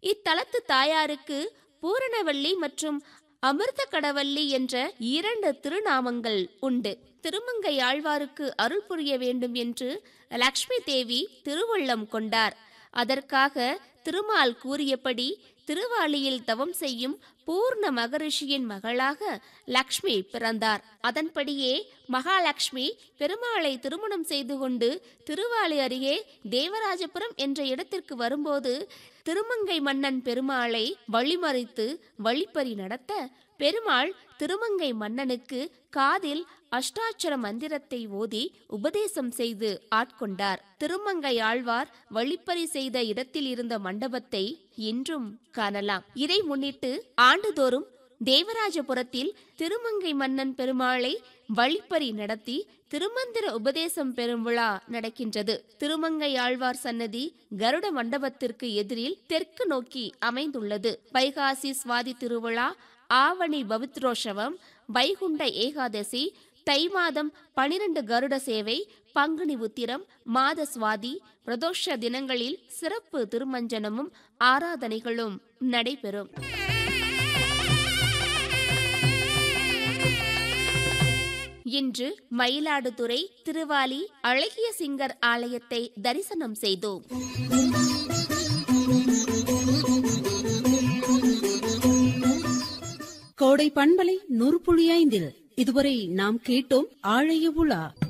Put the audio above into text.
இத்தலத்து தாயாருக்கு பூரணவல்லி மற்றும் அமிர்த கடவல்லி என்ற இரண்டு திருநாமங்கள் உண்டு திருமங்கை ஆழ்வாருக்கு அருள் புரிய வேண்டும் என்று லக்ஷ்மி தேவி திருவுள்ளம் கொண்டார் அதற்காக திருமால் கூறியபடி திருவாலியில் தவம் செய்யும் பூர்ண மகரிஷியின் மகளாக லக்ஷ்மி பிறந்தார் அதன்படியே மகாலட்சுமி பெருமாளை திருமணம் செய்து கொண்டு திருவாலி அருகே தேவராஜபுரம் என்ற இடத்திற்கு வரும்போது திருமங்கை மன்னன் பெருமாளை வழிமறித்து வழிப்பறி நடத்த பெருமாள் திருமங்கை மன்னனுக்கு காதில் அஷ்டாட்சர மந்திரத்தை ஓதி உபதேசம் செய்து ஆட்கொண்டார் திருமங்கை ஆழ்வார் வழிப்பறி செய்த இடத்தில் இருந்த மண்டபத்தை இன்றும் காணலாம் இதை முன்னிட்டு ஆண்டுதோறும் தேவராஜபுரத்தில் திருமங்கை மன்னன் பெருமாளை வழிப்பறி நடத்தி திருமந்திர உபதேசம் பெறும் விழா நடக்கின்றது திருமங்கை ஆழ்வார் சன்னதி கருட மண்டபத்திற்கு எதிரில் தெற்கு நோக்கி அமைந்துள்ளது வைகாசி சுவாதி திருவிழா ஆவணி பவித்ரோஷவம் வைகுண்ட ஏகாதசி தை மாதம் பனிரெண்டு கருட சேவை பங்குனி உத்திரம் மாத சுவாதி பிரதோஷ தினங்களில் சிறப்பு திருமஞ்சனமும் ஆராதனைகளும் நடைபெறும் இன்று மயிலாடுதுறை திருவாலி அழகிய சிங்கர் ஆலயத்தை தரிசனம் செய்தோம் கோடை பண்பலை நூறு புள்ளி ஐந்தில் இதுவரை நாம் கேட்டோம் ஆழைய உலா